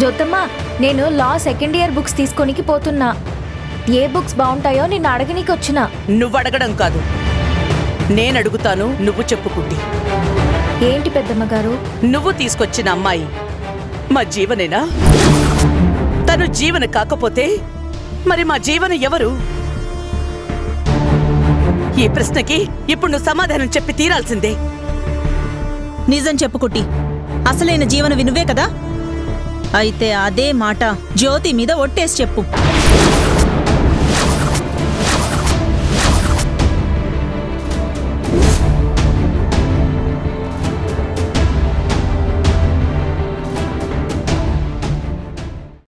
జ్యోతమ్మ నేను లా second year books తీసుకోనికి పోతున్నా ఏ బుక్స్ బాగుంటాయో నిన్ను అడగనీకి వచ్చినా నువ్వు అడగడం కాదు నేను అడుగుతాను నువ్వు చెప్పుకుంటి ఏంటి పెద్దమ్మ గారు నువ్వు తీసుకొచ్చిన అమ్మాయి మా జీవనేనా తను జీవన కాకపోతే మరి మా జీవన ఎవరు ఈ ప్రశ్నకి ఇప్పుడు నువ్వు సమాధానం చెప్పి తీరాల్సిందే నిజం చెప్పు కుట్టి అసలైన జీవన వినువే కదా అయితే అదే మాట జ్యోతి మీద ఒట్టేసి చెప్పు